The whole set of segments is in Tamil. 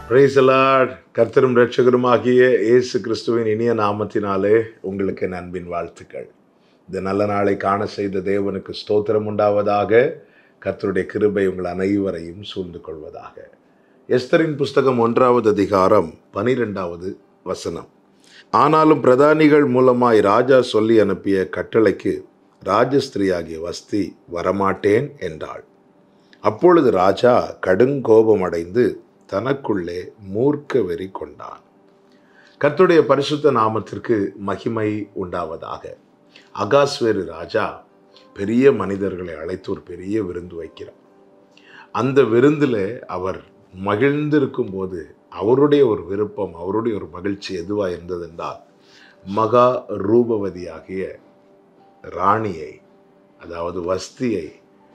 பிரைசலாட் கர்த்தரும் ரட்சகருமாகிய இயேசு கிறிஸ்துவின் இனிய நாமத்தினாலே உங்களுக்கு என் அன்பின் வாழ்த்துக்கள் இந்த நல்ல நாளை காண செய்த தேவனுக்கு ஸ்தோத்திரம் உண்டாவதாக கர்த்தருடைய கிருபை உங்கள் அனைவரையும் சூழ்ந்து கொள்வதாக எஸ்தரின் புஸ்தகம் ஒன்றாவது அதிகாரம் பனிரெண்டாவது வசனம் ஆனாலும் பிரதானிகள் மூலமாய் ராஜா சொல்லி அனுப்பிய கட்டளைக்கு ராஜஸ்திரியாகிய வஸ்தி வரமாட்டேன் என்றாள் அப்பொழுது ராஜா கடுங்கோபமடைந்து தனக்குள்ளே மூர்க்க வெறி கொண்டான் கர்த்தருடைய பரிசுத்த நாமத்திற்கு மகிமை உண்டாவதாக அகாஸ்வேரு ராஜா பெரிய மனிதர்களை அழைத்து ஒரு பெரிய விருந்து வைக்கிறார் அந்த விருந்தில் அவர் மகிழ்ந்திருக்கும் போது அவருடைய ஒரு விருப்பம் அவருடைய ஒரு மகிழ்ச்சி எதுவாக இருந்ததென்றால் மகா ரூபவதியாகிய ராணியை அதாவது வஸ்தியை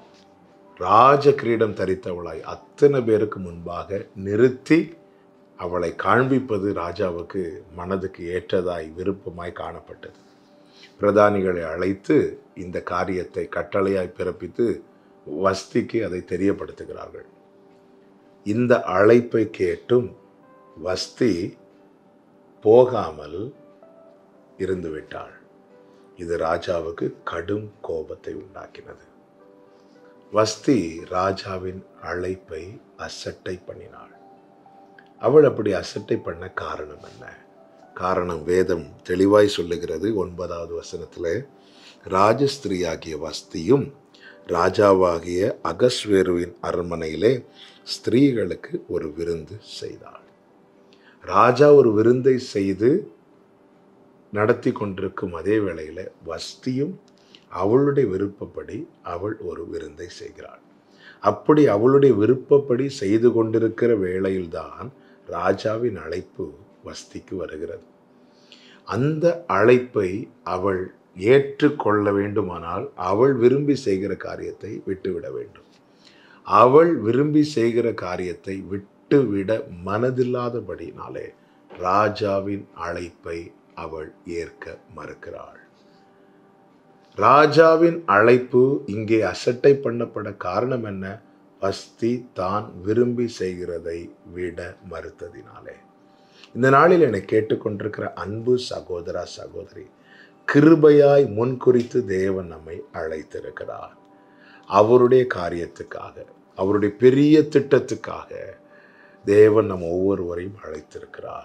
ராஜ கிரீடம் தரித்தவளாய் அத்தனை பேருக்கு முன்பாக நிறுத்தி அவளை காண்பிப்பது ராஜாவுக்கு மனதுக்கு ஏற்றதாய் விருப்பமாய் காணப்பட்டது பிரதானிகளை அழைத்து இந்த காரியத்தை கட்டளையாய் பிறப்பித்து வஸ்திக்கு அதை தெரியப்படுத்துகிறார்கள் இந்த அழைப்பை கேட்டும் வஸ்தி போகாமல் இருந்துவிட்டாள் இது ராஜாவுக்கு கடும் கோபத்தை உண்டாக்கினது வஸ்தி ராஜாவின் அழைப்பை அசட்டை பண்ணினாள் அவள் அப்படி அசட்டை பண்ண காரணம் என்ன காரணம் வேதம் தெளிவாய் சொல்லுகிறது ஒன்பதாவது வசனத்தில் ராஜஸ்திரியாகிய வஸ்தியும் ராஜாவாகிய அகஸ்வேருவின் அரண்மனையிலே ஸ்திரீகளுக்கு ஒரு விருந்து செய்தாள் ராஜா ஒரு விருந்தை செய்து நடத்தி கொண்டிருக்கும் அதே வேளையில் வஸ்தியும் அவளுடைய விருப்பப்படி அவள் ஒரு விருந்தை செய்கிறாள் அப்படி அவளுடைய விருப்பப்படி செய்து கொண்டிருக்கிற வேளையில்தான் ராஜாவின் அழைப்பு வஸ்திக்கு வருகிறது அந்த அழைப்பை அவள் ஏற்றுக்கொள்ள வேண்டுமானால் அவள் விரும்பி செய்கிற காரியத்தை விட்டுவிட வேண்டும் அவள் விரும்பி செய்கிற காரியத்தை விட்டுவிட மனதில்லாதபடினாலே ராஜாவின் அழைப்பை அவள் ஏற்க மறுக்கிறாள் ராஜாவின் அழைப்பு இங்கே அசட்டை பண்ணப்பட காரணம் என்ன வஸ்தி தான் விரும்பி செய்கிறதை விட மறுத்ததினாலே இந்த நாளில் என்னை கேட்டுக்கொண்டிருக்கிற அன்பு சகோதரா சகோதரி கிருபையாய் முன்குறித்து தேவன் நம்மை அழைத்திருக்கிறார் அவருடைய காரியத்துக்காக அவருடைய பெரிய திட்டத்துக்காக தேவன் நம் ஒவ்வொருவரையும் அழைத்திருக்கிறார்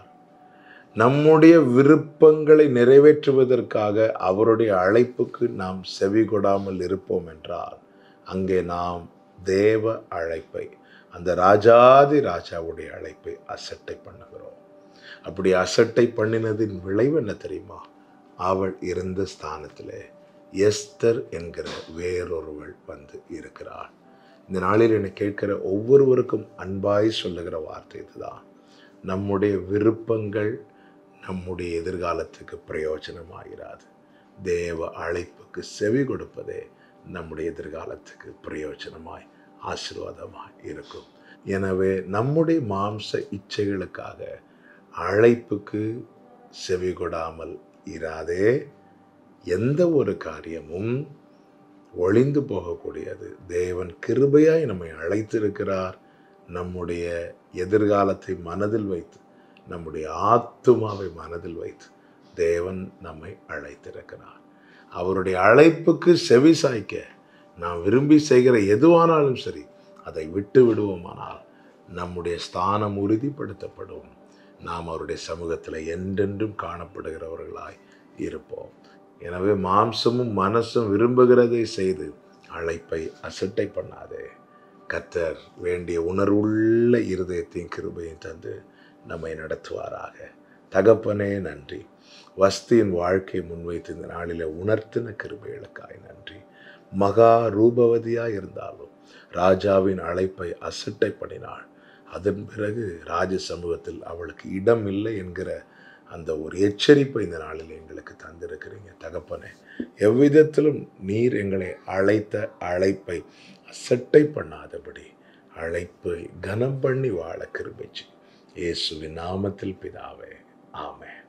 நம்முடைய விருப்பங்களை நிறைவேற்றுவதற்காக அவருடைய அழைப்புக்கு நாம் செவி கொடாமல் இருப்போம் என்றால் அங்கே நாம் தேவ அழைப்பை அந்த ராஜாதி ராஜாவுடைய அழைப்பை அசட்டை பண்ணுகிறோம் அப்படி அசட்டை பண்ணினதின் விளைவு என்ன தெரியுமா அவள் இருந்த ஸ்தானத்தில் எஸ்தர் என்கிற வேறொருவள் வந்து இருக்கிறாள் இந்த நாளில் என்னை கேட்கிற ஒவ்வொருவருக்கும் அன்பாய் சொல்லுகிற வார்த்தை இதுதான் நம்முடைய விருப்பங்கள் நம்முடைய எதிர்காலத்துக்கு பிரயோஜனமாகிறாது தேவ அழைப்புக்கு செவி கொடுப்பதே நம்முடைய எதிர்காலத்துக்கு பிரயோஜனமாய் ஆசீர்வாதமாய் இருக்கும் எனவே நம்முடைய மாம்ச இச்சைகளுக்காக அழைப்புக்கு செவி கொடாமல் இராதே எந்த ஒரு காரியமும் ஒளிந்து போகக்கூடியது தேவன் கிருபையாய் நம்மை அழைத்திருக்கிறார் நம்முடைய எதிர்காலத்தை மனதில் வைத்து நம்முடைய ஆத்துமாவை மனதில் வைத்து தேவன் நம்மை அழைத்திருக்கிறார் அவருடைய அழைப்புக்கு செவி சாய்க்க நாம் விரும்பி செய்கிற எதுவானாலும் சரி அதை விட்டு விடுவோமானால் நம்முடைய ஸ்தானம் உறுதிப்படுத்தப்படும் நாம் அவருடைய சமூகத்தில் என்றென்றும் காணப்படுகிறவர்களாய் இருப்போம் எனவே மாம்சமும் மனசும் விரும்புகிறதை செய்து அழைப்பை அசட்டை பண்ணாதே கத்தர் வேண்டிய உணர்வுள்ள இருதயத்தையும் கிருபையும் தந்து நம்மை நடத்துவாராக தகப்பனே நன்றி வஸ்தியின் வாழ்க்கையை முன்வைத்து இந்த நாளில் உணர்த்தின கிருபைகளுக்காய் நன்றி மகா ரூபவதியாக இருந்தாலும் ராஜாவின் அழைப்பை அசட்டை பண்ணினாள் அதன் பிறகு ராஜ சமூகத்தில் அவளுக்கு இடம் இல்லை என்கிற அந்த ஒரு எச்சரிப்பை இந்த நாளில் எங்களுக்கு தந்திருக்கிறீங்க தகப்பனே எவ்விதத்திலும் நீர் எங்களை அழைத்த அழைப்பை அசட்டை பண்ணாதபடி அழைப்பை கனம் பண்ணி வாழ கிருபிச்சு இயேசுவின் நாமத்தில் பிதாவே ஆமென்